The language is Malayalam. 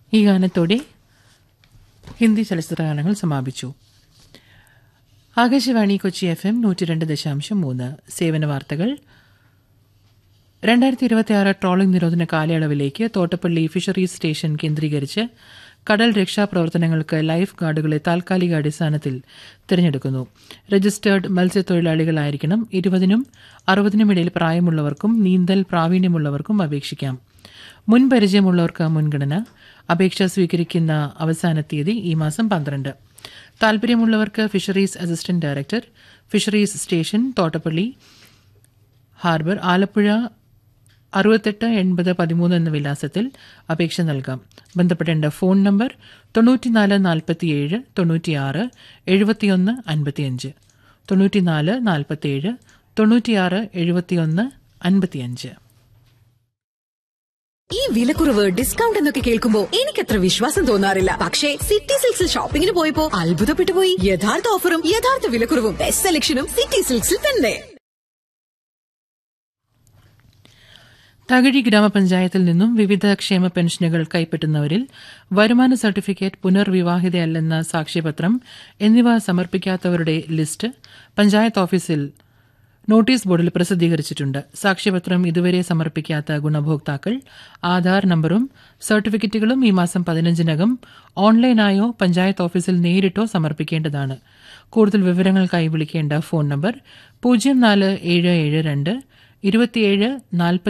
ഈ ഗാനത്തോടെ ഹിന്ദി ചലച്ചിത്ര ഗാനങ്ങൾ സമാപിച്ചു ആകാശവാണി കൊച്ചി എഫ് എം നൂറ്റി രണ്ട് ദശാംശം മൂന്ന് സേവന വാർത്തകൾ രണ്ടായിരത്തി ഇരുപത്തിയാറ് ട്രോളിംഗ് നിരോധന കാലയളവിലേക്ക് തോട്ടപ്പള്ളി ഫിഷറീസ് സ്റ്റേഷൻ കേന്ദ്രീകരിച്ച് കടൽ രക്ഷാപ്രവർത്തനങ്ങൾക്ക് ലൈഫ് ഗാർഡുകളെ താൽക്കാലിക അടിസ്ഥാനത്തിൽ തിരഞ്ഞെടുക്കുന്നു രജിസ്റ്റേർഡ് മത്സ്യത്തൊഴിലാളികളായിരിക്കണം ഇരുപതിനും അറുപതിനും ഇടയിൽ പ്രായമുള്ളവർക്കും നീന്തൽ പ്രാവീണ്യമുള്ളവർക്കും അപേക്ഷിക്കാം മുൻപരിചയമുള്ളവർക്ക് മുൻഗണന അപേക്ഷ സ്വീകരിക്കുന്ന അവസാന തീയതി ഈ മാസം പന്ത്രണ്ട് താൽപര്യമുള്ളവർക്ക് fisheries assistant director fisheries station Thottappally harbour Alappuzha അറുപത്തെട്ട് എൺപത് പതിമൂന്ന് എന്ന വിലാസത്തിൽ അപേക്ഷ നൽകാം ബന്ധപ്പെടേണ്ട ഫോൺ നമ്പർ തൊണ്ണൂറ്റിനാല് നാൽപ്പത്തിയേഴ് തൊണ്ണൂറ്റിയാറ് എഴുപത്തിയൊന്ന് അൻപത്തിയഞ്ച് തൊണ്ണൂറ്റിനാല് നാൽപ്പത്തിയേഴ് തൊണ്ണൂറ്റിയാറ് എഴുപത്തിയൊന്ന് അൻപത്തിയഞ്ച് ഈ വിലക്കുറവ് ഡിസ്കൗണ്ട് എന്നൊക്കെ കേൾക്കുമ്പോ എനിക്കത്ര വിശ്വാസം തോന്നാറില്ല പക്ഷേ സിറ്റി സിൽക്സിൽ ഷോപ്പിംഗിന് പോയപ്പോ അത്ഭുതപ്പെട്ടു പോയി യഥാർത്ഥ ഓഫറും യഥാർത്ഥ വിലക്കുറവും ബെസ്റ്റ് സെലക്ഷനും സിറ്റി സിൽക്സിൽ തന്നെ തകഴി ഗ്രാമപഞ്ചായത്തിൽ നിന്നും വിവിധ ക്ഷേമ പെൻഷനുകൾ കൈപ്പറ്റുന്നവരിൽ വരുമാന സർട്ടിഫിക്കറ്റ് പുനർവിവാഹിതയല്ലെന്ന സാക്ഷ്യപത്രം എന്നിവ സമർപ്പിക്കാത്തവരുടെ ലിസ്റ്റ് പഞ്ചായത്ത് ഓഫീസിൽ നോട്ടീസ് ബോർഡിൽ പ്രസിദ്ധീകരിച്ചിട്ടുണ്ട് സാക്ഷ്യപത്രം ഇതുവരെ സമർപ്പിക്കാത്ത ഗുണഭോക്താക്കൾ ആധാർ നമ്പറും സർട്ടിഫിക്കറ്റുകളും ഈ മാസം പതിനഞ്ചിനകം ഓൺലൈനായോ പഞ്ചായത്ത് ഓഫീസിൽ നേരിട്ടോ സമർപ്പിക്കേണ്ടതാണ് കൂടുതൽ വിവരങ്ങൾക്കായി വിളിക്കേണ്ട ഫോൺ നമ്പർ പൂജ്യം നാല് ഏഴ് ഏഴ് രണ്ട് ഇരുപത്തിയേഴ് നാൽപ്പത്തി